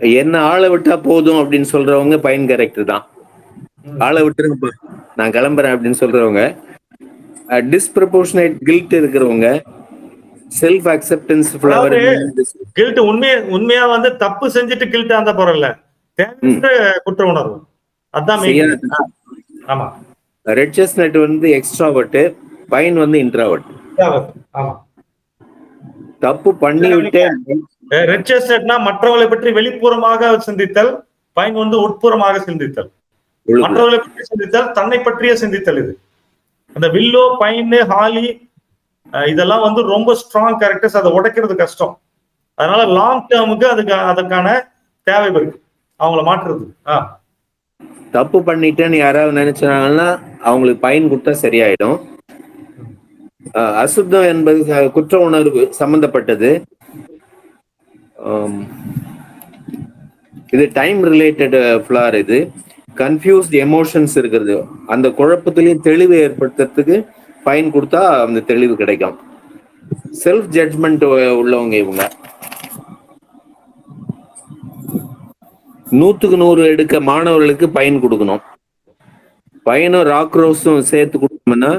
என்ன ஆளை விட்டா போதும் அப்படின்னு சொல்றவங்க பயன் கேரக்டர் தான் ஆளை விட்டுருங்கப்பா நான் கிளம்புறேன் அப்படின்னு சொல்றவங்க டிஸ்ப்ரப்போர்ஷனேட் கில்ட் இருக்கிறவங்க செல்ஃப் அக்செப்டன்ஸ் ஃபிளவர் கில்ட் உண்மையா உண்மையா வந்து தப்பு செஞ்சுட்டு கில்ட் அந்த போறல தேவையற்ற குற்ற உணர்வு அதான் main. ஆ, ஆமா ரெட் செஸ்னட் வந்து எக்ஸ்ட்ராவர்ட் பைன் வந்து இன்ட்ராவர்ட் தேவையற்ற. ஆமா தப்பு பண்ணி விட்டு ரெட் செஸ்ட்னா மற்றவர்களை பற்றி வெளிப்புறமாக சிந்தித்தல் பயன் வந்து உட்புறமாக சிந்தித்தல் உள்ளுக்குள்ள. மற்றவர்களை பற்றி சிந்தித்தல் தன்னை பற்றிய சிந்தித்தல் இது அந்த வில்லோ பைன் ஹாலி அஹ், இதெல்லாம் வந்து ரொம்ப ஸ்ட்ராங் கேரக்டர்ஸ் அதை உடைக்கிறது கஷ்டம் அதனால லாங் டேர்முக்கு அதுக்கு அதற்கான தேவை இருக்கு அவங்கள மாற்றுறது ஆ தப்பு பண்ணிட்டேன்னு யாராவது நினைச்சாங்கன்னா அவங்களுக்கு பயன் கொடுத்தா சரியாயிடும் அஹ் அசுத்தம் என்பது ச- குற்ற உணர்வு சம்பந்தப்பட்டது ஆம். இது டைம் ரிலேட்டட் ஃபிளார் இது கன்ஃபியூஸ்ட் எமோஷன்ஸ் இருக்கிறது அந்த குழப்பத்திலையும் தெளிவு ஏற்படுத்துறதுக்கு பயன் கொடுத்தா அந்த தெளிவு கிடைக்கும் செல்ஃப் ஜட்ஜ்மெண்ட் உள்ளவங்க இவங்க நூத்துக்கு நூறு எடுக்க மாணவர்களுக்கு பயன் கொடுக்கணும் பையனும் ராக் ரோஸும் சேர்த்து கொடுத்தோம்னா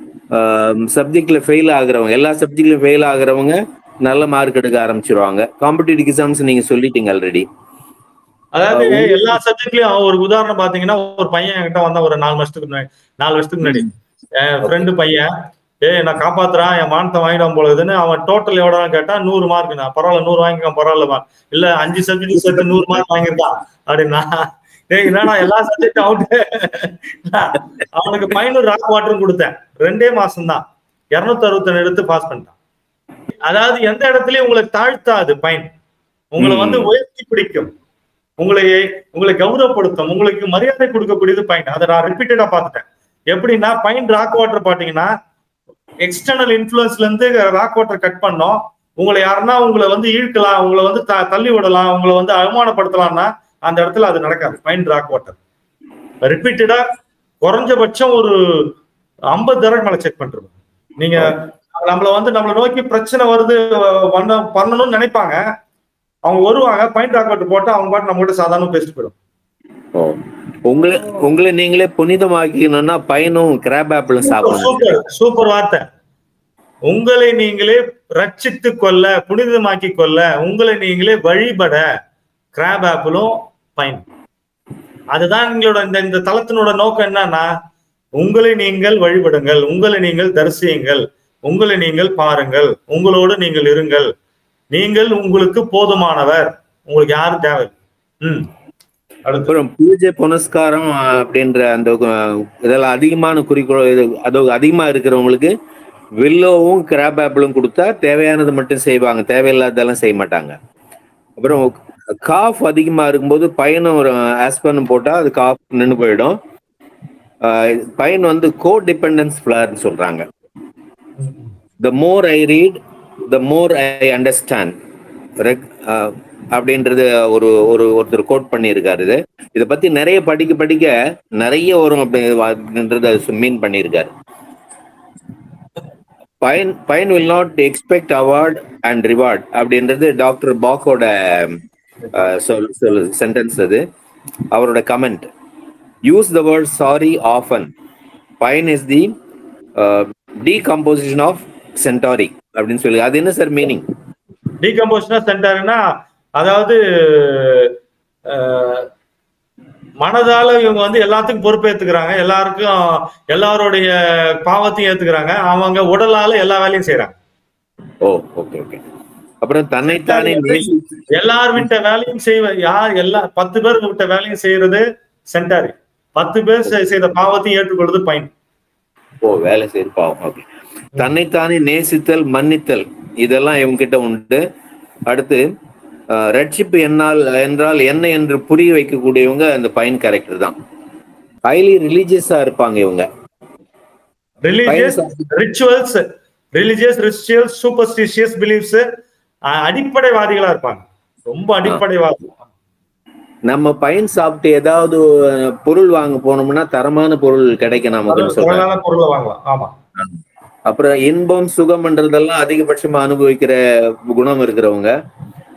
சப்ஜெக்ட்ல ஃபெயில் ஆகுறவங்க எல்லா சப்ஜெக்ட்லயும் ஃபெயில் ஆகுறவங்க நல்ல மார்க் எடுக்க ஆரம்பிச்சிருவாங்க காம்படிட்டிவ் எக்ஸாம்ஸ் நீங்க சொல்லிட்டீங்க ஆல்ரெடி அதாவது எல்லா சப்ஜெக்ட்லயும் ஒரு உதாரணம் பாத்தீங்கன்னா ஒரு பையன் என்கிட்ட வந்தா ஒரு நாலு வருஷத்துக்கு முன்னாடி நாலு வருஷத்துக்கு முன்னாடி என் ஃப்ரெண்டு பையன் ஏய் நான் காப்பாத்துறான் என் மானத்தை வாங்கிடும் போலதுன்னு அவன் டோட்டல் எவ்வளவு கேட்டா நூறு மார்க் நான் பரவாயில்ல நூறு வாங்கிக்கலாம் பரவாயில்லமா இல்ல அஞ்சு சப்ஜெக்ட் சேர்த்து நூறு மார்க் வாங்கியிருக்கான் அப்படின்னா டேய் என்னடா எல்லா சப்ஜெக்டும் அவுட் அவனுக்கு பயனூர் ராக் வாட்டரும் கொடுத்தேன் ரெண்டே மாசம் தான் இருநூத்தி அறுபத்தி எடுத்து பாஸ் பண்ணிட்டான் அதாவது எந்த இடத்துலயும் உங்களை தாழ்த்தாது பயன் உங்களை வந்து உயர்த்தி பிடிக்கும் உங்களை உங்களை கௌரவப்படுத்தும் உங்களுக்கு மரியாதை கொடுக்கக்கூடியது பயன் அதை நான் ரிப்பீட்டடா பார்த்துட்டேன் எப்படின்னா பைன் ராக் வாட்டர் பாத்தீங்கன்னா எக்ஸ்டர்னல் இன்ஃபுளுன்ஸ்ல இருந்து ராக் வாட்டர் கட் பண்ணோம் உங்களை யாருன்னா உங்களை வந்து இழுக்கலாம் உங்களை வந்து த- தள்ளி விடலாம் உங்களை வந்து அவமானப்படுத்தலாம்னா அந்த இடத்துல அது நடக்காது பைன் ராக் வாட்டர் ரிப்பீட்டடா குறைஞ்சபட்சம் ஒரு ஐம்பது தடவை மேல செக் பண்றது நீங்க நம்மள வந்து நம்மளை நோக்கி பிரச்சனை வருது பண்ண பண்ணணும்னு நினைப்பாங்க அவங்க வருவாங்க பைன் ராக் வாட்டர் போட்டு அவங்க பாட்டு நம்ம கிட்ட சாதாரண பேசிட்டு போயிடும் ஓ உங்களை உங்களை நீங்களே புனிதமாக்கிக்கணும்னா பையனும் கிராப் ஆப்பிளும் சாப்பிடணும் சூப்பர் சூப்பர் வார்த்தை உங்களை நீங்களே ரட்சித்து கொள்ள புனிதமாக்கி கொள்ள உங்களை நீங்களே வழிபட கிராப் ஆப்பிளும் பயன் அதுதான் எங்களோட இந்த இந்த தளத்தினோட நோக்கம் என்னன்னா உங்களை நீங்கள் வழிபடுங்கள் உங்களை நீங்கள் தரிசியுங்கள் உங்களை நீங்கள் பாருங்கள் உங்களோடு நீங்கள் இருங்கள் நீங்கள் உங்களுக்கு போதுமானவர் உங்களுக்கு யாரும் தேவை ம் அடுத்து அப்புறம் பூஜை புனஸ்காரம் அப்படின்ற அந்த அஹ், இதெல்லாம் அதிகமான குறிக்கோள் இது அது அதிகமா இருக்கிறவங்களுக்கு வில்லோவும் கிராப் ஆப்பிளும் கொடுத்தா தேவையானது மட்டும் செய்வாங்க தேவையில்லாததெல்லாம் செய்ய மாட்டாங்க அப்புறம் காஃப் அதிகமா இருக்கும்போது பையனும் ஒரு ஆஸ்பனும் போட்டா அது காஃப் நின்று போயிடும் அஹ், பையன் வந்து கோ டிபெண்டன்ஸ் ஃபிளார்னு சொல்றாங்க த மோர் ஐ read the more I understand அப்படின்றது ஒரு ஒரு ஒருத்தர் கோட் பண்ணியிருக்காரு இது இதை பத்தி நிறைய படிக்க படிக்க நிறைய வரும் அப்படின்றது மீன் பண்ணியிருக்காரு pine pine will not expect award and reward அப்படின்றது டாக்டர் பாக்கோட அஹ், சொல் சொல் சென்டென்ஸ் அது அவரோட comment use the word sorry often pine is the decomposition of centaury அப்படின்னு சொல்லி அது என்ன சார் மீனிங் டீகம்போஷனா சென்டர்னா அதாவது அஹ், மனதால இவங்க வந்து எல்லாத்துக்கும் பொறுப்பேத்துக்கிறாங்க எல்லாருக்கும் எல்லாருடைய பாவத்தையும் ஏத்துக்கிறாங்க அவங்க உடலால எல்லா வேலையும் செய்யறாங்க ஓ ஓகே ஓகே அப்புறம் தன்னைத்தானே நேசி எல்லார் விட்ட வேலையும் செய்வ யார் எல்லா பத்து பேர் விட்ட வேலையும் செய்யறது சென்டாரி பத்து பேர் செ- செய்த பாவத்தையும் ஏற்றுக்கொள்வது பயன் ஓ வேலை செய்து பாவம் ஓகே தன்னைத்தானே நேசித்தல் மன்னித்தல் இதெல்லாம் இவங்க கிட்ட உண்டு அடுத்து அஹ், ரட்சிப்பு என்னால் என்றால் என்ன என்று புரிய வைக்கக்கூடியவங்க அந்த பயன் கேரக்டர் தான் ஹைலி ரிலீஜியஸா இருப்பாங்க இவங்க religious rituals religious rituals superstitious beliefs அடிப்படைவாதிகளா இருப்பாங்க ரொம்ப அடிப்படைவாதி நம்ம பயன் சாப்பிட்டு ஏதாவது அஹ், பொருள் வாங்க போனோம்னா தரமான பொருள் கிடைக்கும் நமக்குன்னு சொல்றாங்க குரலான பொருளை வாங்கலாம் ஆமா அப்புறம் இன்பம் சுகம்ன்றதெல்லாம் அதிகபட்சமா அனுபவிக்கிற குணம் இருக்கிறவங்க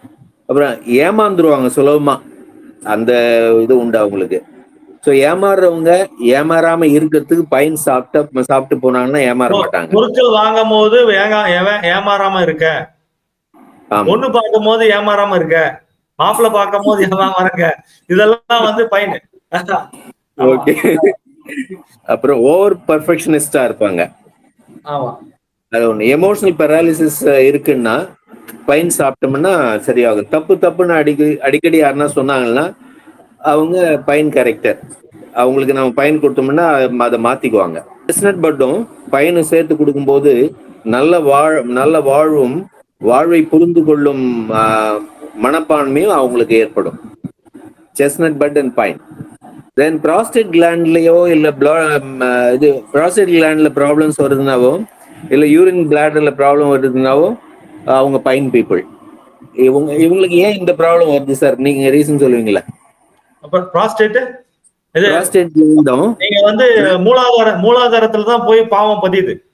அப்புறம் ஏமாந்துருவாங்க சுலபமா அந்த இது உண்டு அவங்களுக்கு ஸோ ஏமாறுறவங்க ஏமாறாம இருக்கிறதுக்கு பயன் சாப்பிட்டா சாப்பிட்டு போனாங்கன்னா ஏமாற மாட்டாங்க பொருட்கள் வாங்கும் போது ஏங்கா- ஏவ- ஏமாறாம இருக்க ஆமா பொண்ணு பார்க்கும் போது ஏமாறாம இருக்க மாப்பிள்ளை பார்க்கும் போது ஏமாறாம இருக்க இதெல்லாம் வந்து பயன் ஓகே அப்புறம் ஓவர் பர்ஃபெக்ஷனிஸ்டா இருப்பாங்க ஆமா அது ஒன்று எமோஷனல் பெராலிசிஸ் இருக்குன்னா பைன் சாப்பிட்டோம்னா சரியாகும் தப்பு தப்புன்னு அடிக்கடி அடிக்கடி யாருன்னா சொன்னாங்கன்னா அவங்க பைன் கேரக்டர் அவங்களுக்கு நம்ம பயன் கொடுத்தோம்னா அதை மாத்திக்குவாங்க செஸ்னட் பட்டும் பயனை சேர்த்து கொடுக்கும்போது நல்ல வாழ் நல்ல வாழ்வும் வாழ்வை புரிந்து கொள்ளும் ஆஹ், மனப்பான்மையும் அவங்களுக்கு ஏற்படும் chestnut bud and pine then prostate கிளாண்ட்லயோ இல்ல blo- ம், அஹ், இது ப்ராஸ்டேட் கிளாண்ட்ல ப்ராப்ளம்ஸ் வருதுனாவோ இல்ல யூரின் பிளாடர்ல ப்ராப்ளம் வருதுனாவோ அவங்க பைன் பீப்புள் இவங்க இவங்களுக்கு ஏன் இந்த ப்ராப்ளம் வருது சார் நீங்க ரீசன் சொல்லுவீங்களா அப்புறம் ப்ராஸ்டேட் இது ப்ராஸ்டேட் கிளாண்டும் நீங்க வந்து மூலாதார மூலாதாரத்துல தான் போய் பாவம் பதியுது